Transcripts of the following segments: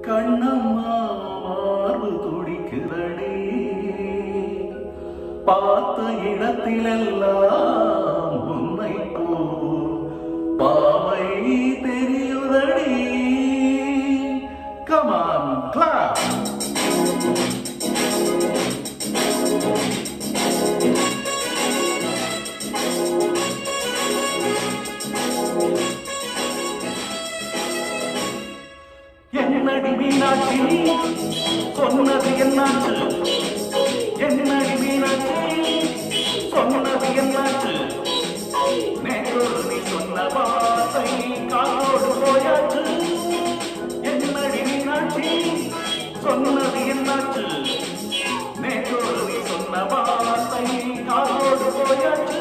கண்ணம்மா மார்பு துடிக்குதடி பார்த்த இடத்திலெல்லாம் உன்னை போ பாவை தெரியுதடி கமான் கிளாப் என்னடி மீனாட்சி சொன்னது என்னாச்சு என்னடி மீனாட்சி சொன்னது என்னாச்சு நேரோடு நீ சொன்ன வார்த்தை காலோடு போயாச்சு என்னடி மீனாட்சி சொன்னது என்னாச்சு நேரோடு நீ சொன்ன வார்த்தை காலோடு போயாச்சு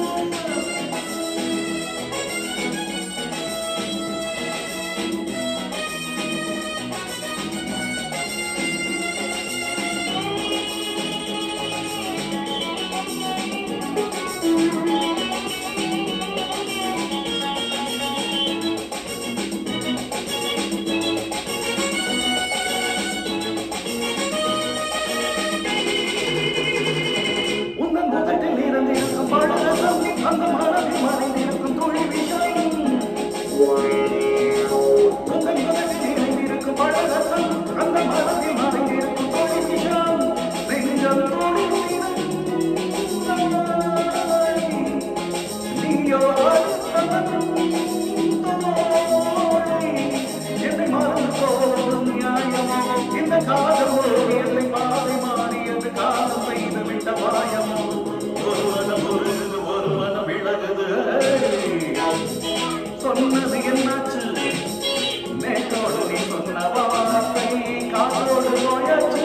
உந்தன் முகத்தில் இருந்திருக்கும் பழரசம் அந்த மனதில் மறைந்திருக்கும் துளி விஷம் உந்தன் முகத்தில் இருந்திருக்கும் பழரசம் அந்த மனதில் மறைந்திருக்கும் துளி விஷம் நெஞ்சம் துடித்திடும் நீயோ அடுத்தவன் தோழி. என்னை மறந்து போவதும் நியாயமோ இந்த காதமோ எல்லை பாதை மாறியது காலம் செய்து விட்ட மாயமோ ஒரு மனம் உருகுது ஒரு மனம் விலகுது சொன்னது என்னாச்சு நேற்றோடு நீ சொன்ன வார்த்தை காதோடு போயாச்சு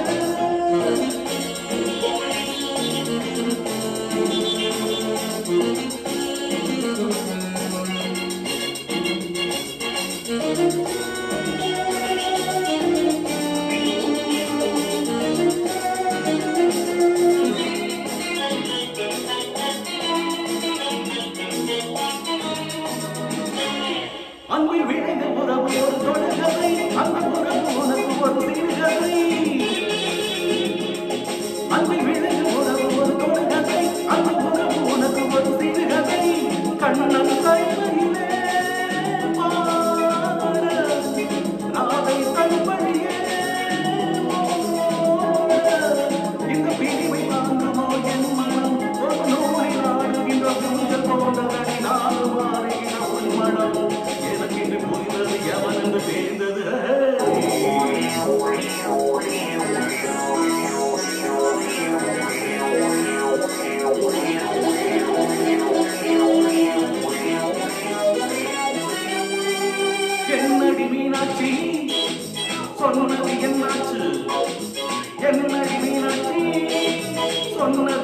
அன்பில் விளைந்த உறவு ஒரு தொடுகதை அந்த உறவு உனக்கு ஒரு சிறுகதை அன்பில் விளைந்த உறவு ஒரு தொடுகதை அந்த உறவு உனக்கு ஒரு சிறுகதை கண்ணன் கையிலே பாட நாளை தன்படியே இந்த பிரிவை தாங்குமோ என் மனம் ஒரு நூலில் ஆடுகின்ற ஊஞ்சல் போன்றதடி நாடு மாறுகிற உன் மனம் எனக்கு இன்று புரிந்தது எவன் என்று தெரிந்தது என்னடி மீனாட்சி சொன்னது என்னாச்சு என்னடி மீனாட்சி சொன்னது